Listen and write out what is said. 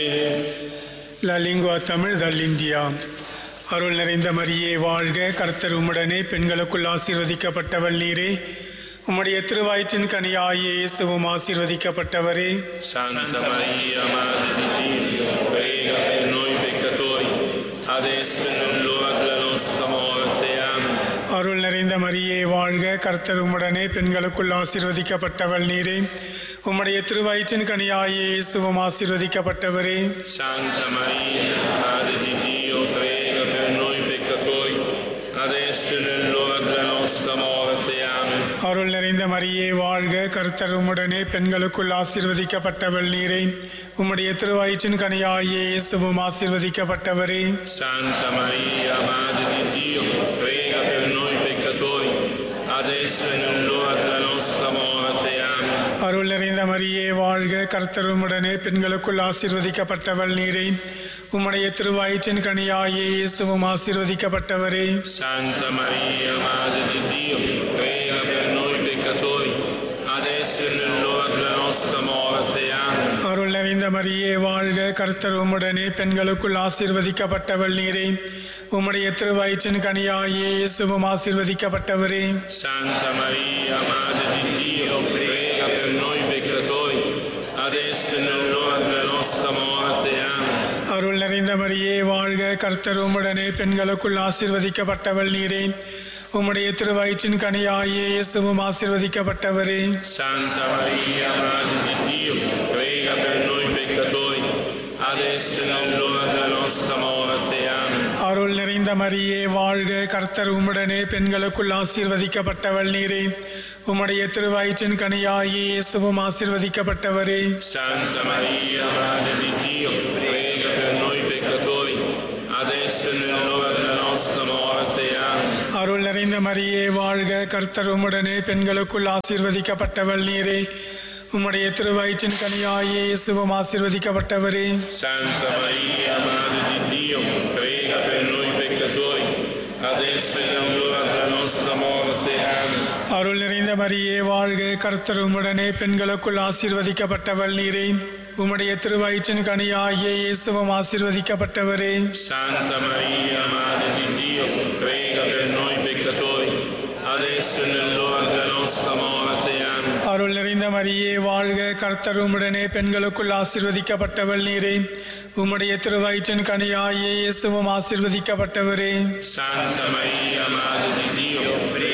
La lingua Tamil தல்லிந்தியா அருள் நிறைந்த மரியே வாழ்க கர்த்தர் உம்முடனே பெண்களுக்குள் ஆசீர்வதிக்கப்பட்டவள் நீரே உம்முடைய திருவயிற்றின் கனியாகிய இயேசுவும் ஆசீர்வதிக்கப்பட்டவரே Santa Maria, Madre di Dio, prega per noi peccatori, adesso e nell'ora della nostra morte. Amen. அருள் நிறைந்த மரியே வாழ்க கர்த்தர் உம்முடனே பெண்களுக்குள் ஆசீர்வதிக்கப்பட்டவள் நீரே உம்முடைய திருவயிற்றின் கனியாகிய இயேசுவும் ஆசீர்வதிக்கப்பட்டவரே Santa Maria, Madre di Dio, prega per noi peccatori, adesso e nell'ora della nostra morte. Amen. அருள் நிறைந்த மரியே வாழ்க கர்த்தர் உம்முடனே பெண்களுக்குள் ஆசீர்வதிக்கப்பட்டவள் நீரே உம்முடைய திருவயிற்றின் கனியாகிய இயேசுவும் ஆசீர்வதிக்கப்பட்டவரே Santa Maria, Madre di Dio, prega per noi peccatori, adesso e nell'ora della nostra morte. Amen. அருள் நிறைந்த மரியே வாழ்க கர்த்தர் உம்முடனே பெண்களுக்குள் ஆசீர்வதிக்கப்பட்டவள் நீரே உம்முடைய திருவயிற்றின் கனியாகிய இயேசுவும் ஆசீர்வதிக்கப்பட்டவரே Santa Maria, Madre di Dio, prega per noi peccatori, adesso e nell'ora della nostra morte. Amen. அருள் நிறைந்த மரியே வாழ்க கர்த்தர் உம்முடனே பெண்களுக்குள் ஆசீர்வதிக்கப்பட்டவள் நீரே உம்முடைய திருவயிற்றின் கனியாகிய இயேசுவும் ஆசீர்வதிக்கப்பட்டவரே Santa Maria, Madre di Dio, prega per noi peccatori, adesso e nell'ora della nostra morte. Amen. அருள் நிறைந்த மரியே வாழ்க கர்த்தர் உம்முடனே பெண்களுக்குள் ஆசீர்வதிக்கப்பட்டவள் நீரே உம்முடைய திருவயிற்றின் கனியாகிய இயேசுவும் ஆசீர்வதிக்கப்பட்டவரே Santa Maria, Madre di Dio, prega per noi peccatori, adesso e nell'ora della nostra morte. Amen. அருள் நிறைந்த மரியே வாழ்க கர்த்தர் உம்முடனே பெண்களுக்குள் ஆசீர்வதிக்கப்பட்டவள் நீரே உம்முடைய திருவயிற்றின் கனியாகிய இயேசுவும் ஆசீர்வதிக்கப்பட்டவரே Santa Maria, Madre di Dio, prega per noi peccatori, adesso e nell'ora della nostra morte. Amen. அருள் நிறைந்த மரியே வாழ்க கர்த்தர் உம்முடனே பெண்களுக்குள் ஆசீர்வதிக்கப்பட்டவள் நீரே உம்முடைய திருவயிற்றின் கனியாகிய இயேசுவும் ஆசீர்வதிக்கப்பட்டவரே Santa Maria, Madre di Dio, prega per noi peccatori, adesso e nell'ora della nostra morte. Amen. அருள் நிறைந்த மரியே வாழ்க கர்த்தர் உம்முடனே பெண்களுக்குள் ஆசீர்வதிக்கப்பட்டவள் நீரே உம்முடைய திருவயிற்றின் கனியாகிய இயேசுவும் ஆசீர்வதிக்கப்பட்டவரே Santa Maria, Madre di Dio, prega per noi peccatori, adesso e nell'ora della nostra morte. Amen. அருள் நிறைந்த மரியே வாழ்க கர்த்தர் உம்முடனே பெண்களுக்குள் ஆசீர்வதிக்கப்பட்டவள் நீரே உம்முடைய திருவயிற்றின் கனியாகிய இயேசுவும் ஆசீர்வதிக்கப்பட்டவரே Santa Maria, Madre di Dio, prega